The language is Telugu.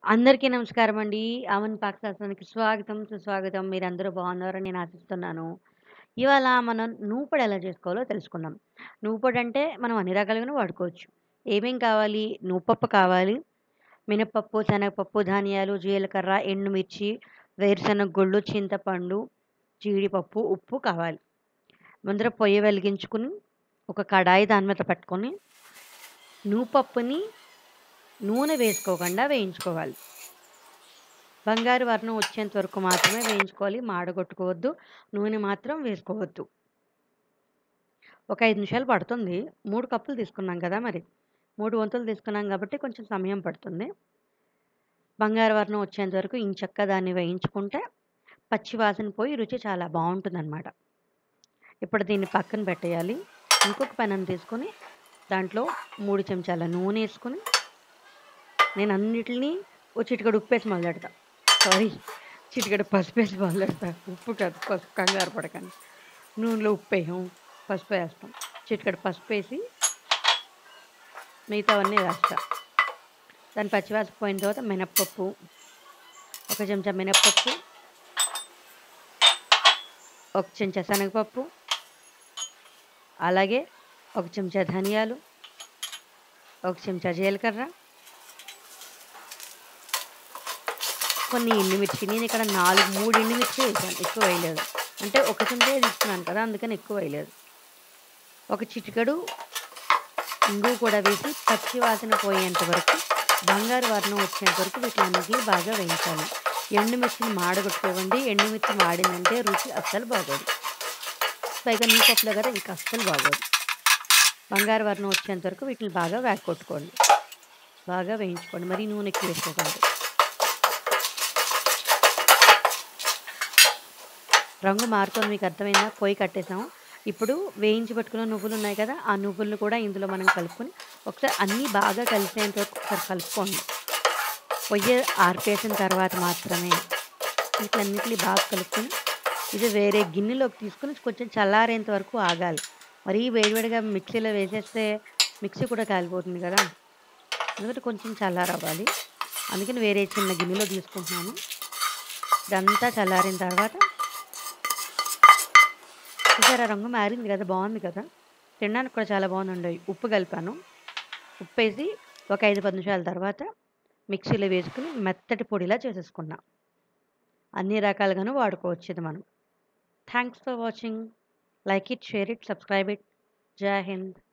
అందరికీ నమస్కారం అండి. అమన్ పాకశాస్త్రానికి స్వాగతం, సుస్వాగతం. మీరందరూ బాగున్నారని నేను ఆశిస్తున్నాను. ఇవాళ మనం నూపడి ఎలా చేసుకోవాలో తెలుసుకుందాం. నూపడంటే మనం అన్ని రకాలుగాను వాడుకోవచ్చు. ఏమేం కావాలి? నూపప్పు కావాలి, మినపప్పు, శనగపప్పు, ధనియాలు, జీలకర్ర, ఎండుమిర్చి, వేరుశనగ గుళ్ళు, చింతపండు, జీడిపప్పు, ఉప్పు కావాలి. ముందర పొయ్యి వెలిగించుకుని, ఒక కడాయి దాని మీద పెట్టుకొని, నూపప్పుని నూనె వేసుకోకుండా వేయించుకోవాలి. బంగారు వర్ణం వచ్చేంత వరకు మాత్రమే వేయించుకోవాలి. మాడగొట్టుకోవద్దు. నూనె మాత్రం వేసుకోవద్దు. ఒక 5 నిమిషాలు పడుతుంది. 3 కప్పులు తీసుకున్నాం కదా మరి. 3 వంతులు తీసుకున్నాం కాబట్టి కొంచెం సమయం పడుతుంది. బంగారు వర్ణం వచ్చేంత వరకు ఇంచక్కా దాన్ని వేయించుకుంటే, పచ్చి వాసన పోయి రుచి చాలా బావుంటుందనమాట. ఇప్పుడు దీన్ని పక్కన పెట్టేయాలి. ఇంకొక పెనం తీసుకొని, దాంట్లో 3 చెంచాల నూనేసుకొని నేను అన్నిటిని ఓ చిటికెడు ఉప్పేసి మొదలెడతా. సారీ చిటికెడు పసుపేసి మొదలెడతా. ఉప్పు కాదు పసుపు కంగారు పడకండి. నూనెలో ఉప్పేయం, పసుపేస్తాం. చిటికెడు పసుపేసి మిగతావన్నీ వేస్తా. దాని పచ్చివాసన పోయిన తర్వాత మినపప్పు, ఒక చెంచా మినపప్పు, ఒక చెంచా శనగపప్పు, అలాగే ఒక చెంచా ధనియాలు, ఒక చెంచా జీలకర్ర కొన్ని ఎండుమిర్చి నేనిక్కడ 4, 3 ఎండుమిర్చి వేసాను. ఎక్కువ వేయలేదు. అంటే ఒక చెంచాయే తీసుకున్నాను కదా! అందుకని ఎక్కువ వేయలేదు. ఒక చిటికెడు ఇంగువ కూడా వేసి పచ్చి వాసన పోయేంత వరకు, బంగారు వర్ణం వచ్చేంత వరకు వీటిలన్నిటిని బాగా వేయించాలి. ఎండుమిర్చిని మాడగొట్టుకోకండి. ఎండుమిర్చి మాడిందంటే రుచి అస్సలు బాగోదు. పైగా నూపప్పులో కదా ఇంక అస్సలు బాగోదు. బంగారు వర్ణం వచ్చేంత వరకు వీటిని బాగా వేగకొట్టుకోండి. బాగా వేయించుకోండి. మరీ నూనె ఎక్కువ వేసుకోకండి. రంగు మారుతోంది మీకు అర్థమైందా? పొయ్యి కట్టేసాం. ఇప్పుడు వేయించి పెట్టుకున్న నువ్వులున్నాయి కదా! ఆ నువ్వులను కూడా ఇందులో మనం కలుపుకొని, ఒకసారి అన్నీ బాగా కలిసేంత వరకు ఒకసారి కలుపుకోండి. పొయ్యి ఆర్పేసిన తర్వాత మాత్రమే వీటిలన్నిటిని బాగా కలుపుకొని, ఇది వేరే గిన్నెలోకి తీసుకొని కొంచెం చల్లారేంత వరకు ఆగాలి. మరీ వేడివేడిగా మిక్సీలో వేసేస్తే మిక్సీ కూడా కాలిపోతుంది కదా! ఎందుకంటే కొంచెం చల్లారవ్వాలి. అందుకని వేరే చిన్న గిన్నెలో తీసుకుంటున్నాను. ఇదంతా చల్లారిన తర్వాత చూసారా రంగు మారింది కదా! బావుంది కదా! తినడానికి కూడా చాలా బావుందండోయ్! ఉప్పు కలిపాను. ఉప్పేసి ఒక 5, 10 నిమిషాల తర్వాత మిక్సీలో వేసుకొని మెత్తటి పొడిలా చేసేసుకున్నా. అన్ని రకాలుగాను వాడుకోవచ్చు ఇది మనం. Thanks for watching. Like it, share it, subscribe it. Jai Hind.